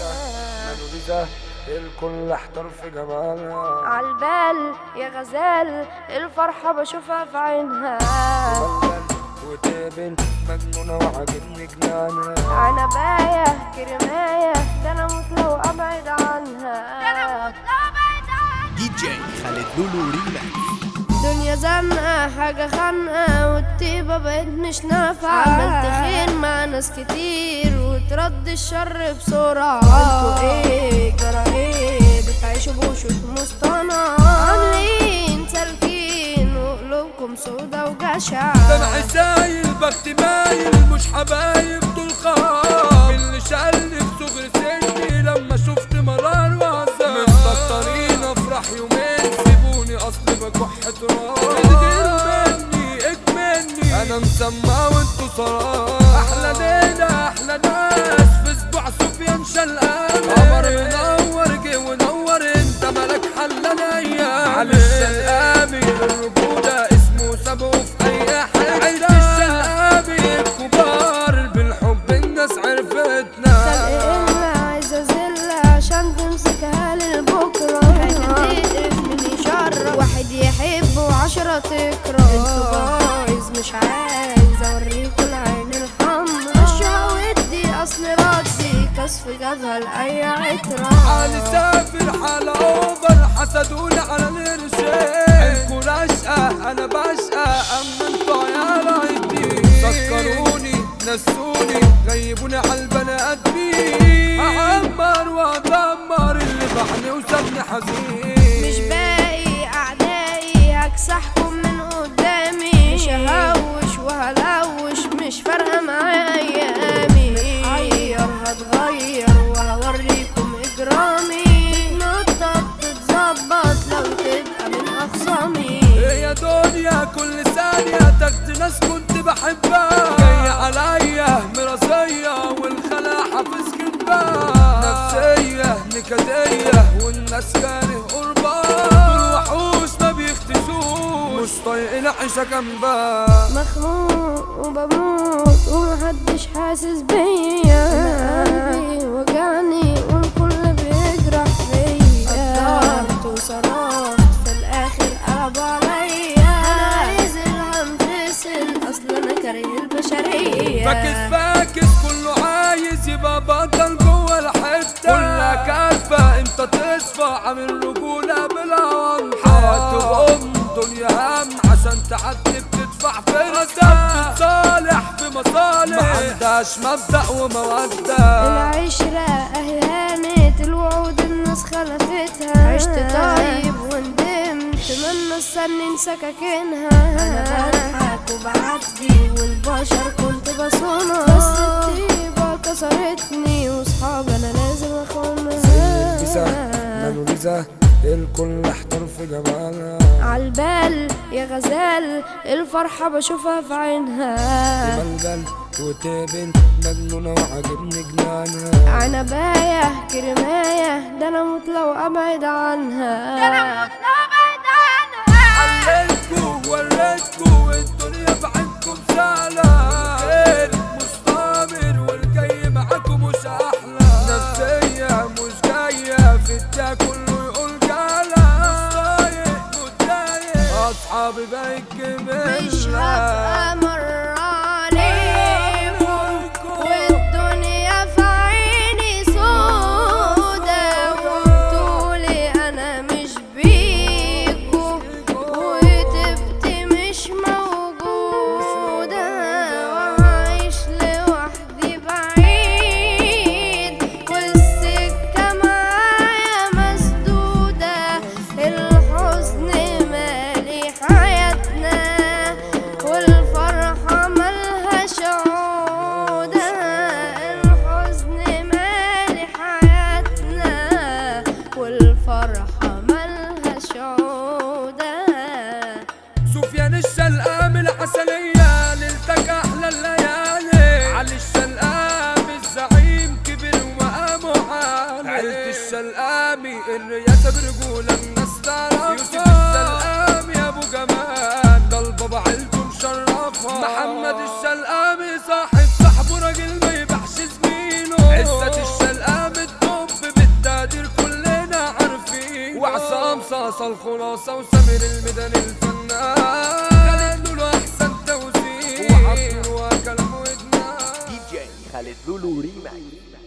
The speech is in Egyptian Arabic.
موناليزا الكل احتر في جمالها عالبال يا غزال الفرحة بشوفها في عينها ملبل وتابن مجنونة وعاجبني جنانها عنباية كرماية ده انا موت لو ابعد عنها دي جي خالد لولو ريماكس دنيا زنقة حاجة خانقة والطيبة بقت مش نافعة عملت خير مع ناس كتير وترد الشر بسرعة انتوا ايه جرى ايه بتعيشوا بوشوش مصطنعة عاملين سالكين وقلوبكم سودا وجشع دمعي سايل بخت مايل مش حبايب دول خام اللي شالني في صغر سني لما شفت مرار وعذاب مستكترين افرح يومين سيبوني اصل بكح تراب ادير مني اكملني انا مسمى وانتو صراحة احلى ليلة احلى ناس في اسبوع سفيان شلقان قمر منور جه ونور انت ملك حلال ايام علي الشلقامي الرجولة اسمه سابه في اي حتة عيد الشلقامي الكبار بالحب الناس عرفتنا إلا عايزة زلة عشان تمسكها للبكرة حاجة تقرف من شر واحد يحب وعشرة تكره انتوا بايظ مش عايز اوريكوا العين الحمرا اشرا ودي اصل ردي كسف جابها لأي عترة علي سافر حالة اوفر حسدوني على القرشين عينكوا رشقة انا بشقى اما انتوا عيال عيدين سكروني نسوني غيبوني على البني ادمين اعمر وادمر اللي بعني وسابني حزين مش باقي اعدائي هكسحكم من قدامي مش ههوش وهلوش مش فارقه معايا ايامي متحير هتغير وهوريكم اجرامي تتنطط تتظبط لو تبقى من اخصامي يا دنيا كل ثانية تاخد ناس كنت بحبها جاية عليا مراسية والخلا حافظ كدبها نفسية نكدية والناس كاره قربان دول وحوش ما بيختشوش مش طايقين عيشة جنبها مخنوق وبموت ومحدش حاسس بيا قلبي وجعني والكل بيجرح فيا قدرت وصرفت في الاخر قلبوا عليا انا عايز الهنفصل اصل انا كاره البشريه فاكس فاكس كله عايز يبقى بطل جوه الحتة كلها كافة امتى تصفى عامل رجولة بالهوان حياة أم دنيا هم عشان تعدي بتدفع فرصة صالح في مصالح ما عندهاش مبدأ ومودة العشرة اهي هانت الوعود الناس خلفتها عشت طيب وندمت من استني سكاكينها انا بضحك وبعدي والبشر كنت بصونها بس الطيبة كسرتني وصحاب انا لازم اخونها موناليزا الكل احتر في جمالها عالبال يا غزال الفرحة بشوفها في عينها ملبل وتابن مجنونة وعاجبني جنانها عنباية كرماية ده انا موت لو ابعد عنها ده انا موت لو ابعد عنها علمتكوا وريتكوا الدنيا بعينكم سهلة خير مستمر والجاي معاكم مش أحلى نفسية مش جاية في الدا كله يقول جالة مش طايق متضايق أصحابي بقت مش جميلة هبقى مرة عليكم والدنيا في عيني سودا وتقولي انا مش بيكو وتبت مش موجودة وعايش لوحدي بعيد والسكة معايا مسدودة الحزن مالي حياتنا والفرحة ملهاش عودة الحزن مالي حياتنا والفرحة ملهاش عودة سفيان الشلقام العسلية ليلتك أحلى الليالي علي الشلقام الزعيم كبر ومقامه عالي عيلة الشلقامي الرياسة برجولة الناس تعرفها يوسف الشلقام يا أبو جمال ده البابا عيلته مشرفها محمد الشلقامي صاحب صاحبه راجل ما يبيعش زميله عزة الشلقام الدنيا وعصام صاصة الخلاصة وسمير الميدان الفنان خالد لولو احسن توزيع وعبد وكلام ودنا دي جي خالد لولو ريماكس